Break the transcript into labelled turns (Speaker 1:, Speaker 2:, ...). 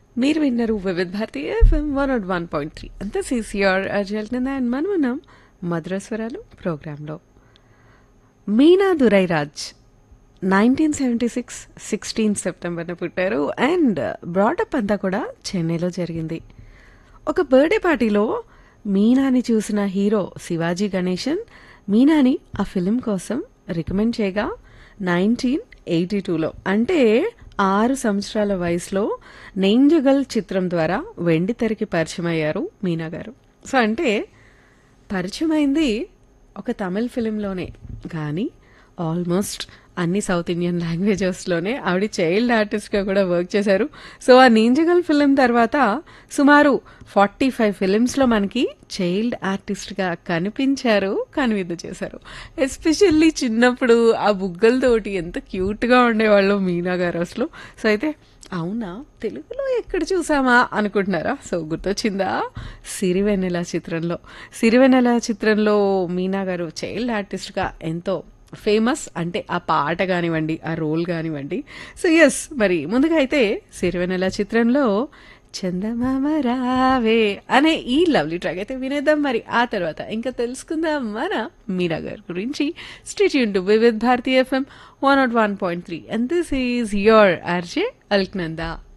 Speaker 1: మీరు విన్నారు Vividh Bharati FM one naught one point three అంతా సీసీఆర్ అర్జల్టిందా అండ్ మనం ఉన్నాం మధురస్వరాలు ప్రోగ్రాంలో Meena Durairaj nineteen seventy six sixteen సెప్టెంబర్న పుట్టారు అండ్ బ్రాడప్ అంతా కూడా చెన్నైలో జరిగింది ఒక బర్త్డే పార్టీలో మీనాని చూసిన హీరో శివాజీ గణేశన్ మీనాని ఆ ఫిలిం కోసం రికమెండ్ చేయగా నైన్టీన్ ఎయిటీ టూలో అంటే ఆరు సంవత్సరాల వయసులో నేంజగల్ చిత్రం ద్వారా వెండి తెరకి పరిచయం అయ్యారు మీనా గారు సో అంటే పరిచయం అయింది ఒక తమిళ్ ఫిలింలోనే కానీ ఆల్మోస్ట్ అన్ని సౌత్ ఇండియన్ లాంగ్వేజెస్లోనే ఆవిడ చైల్డ్ ఆర్టిస్ట్గా కూడా వర్క్ చేశారు సో ఆ నీంజగల్ ఫిలిం తర్వాత సుమారు ఫార్టీ ఫైవ్ ఫిలిమ్స్లో మనకి చైల్డ్ ఆర్టిస్ట్గా కనిపించారు కనువిందు చేశారు ఎస్పెషల్లీ చిన్నప్పుడు ఆ బుగ్గలతోటి ఎంత క్యూట్గా ఉండేవాళ్ళు మీనా గారు అసలు సో అయితే అవునా తెలుగులో ఎక్కడ చూసామా అనుకుంటున్నారా సో గుర్తొచ్చిందా సిరివెన్నెల చిత్రంలో సిరివెన్నెల చిత్రంలో మీనా గారు చైల్డ్ ఆర్టిస్ట్గా ఎంతో ఫేమస్ అంటే ఆ పాట కానివ్వండి ఆ రోల్ కానివ్వండి సో ఎస్ మరి ముందుగా అయితే సిరివెన్నెల చిత్రంలో చందమామ రావే అనే ఈ లవ్లీ ట్రాక్ అయితే వినేద్దాం మరి ఆ తర్వాత ఇంకా తెలుసుకుందాం మన మీరా గారి గురించి stay tuned to Vividh Bharati FM one naught one point three and this is your RJ Alaknanda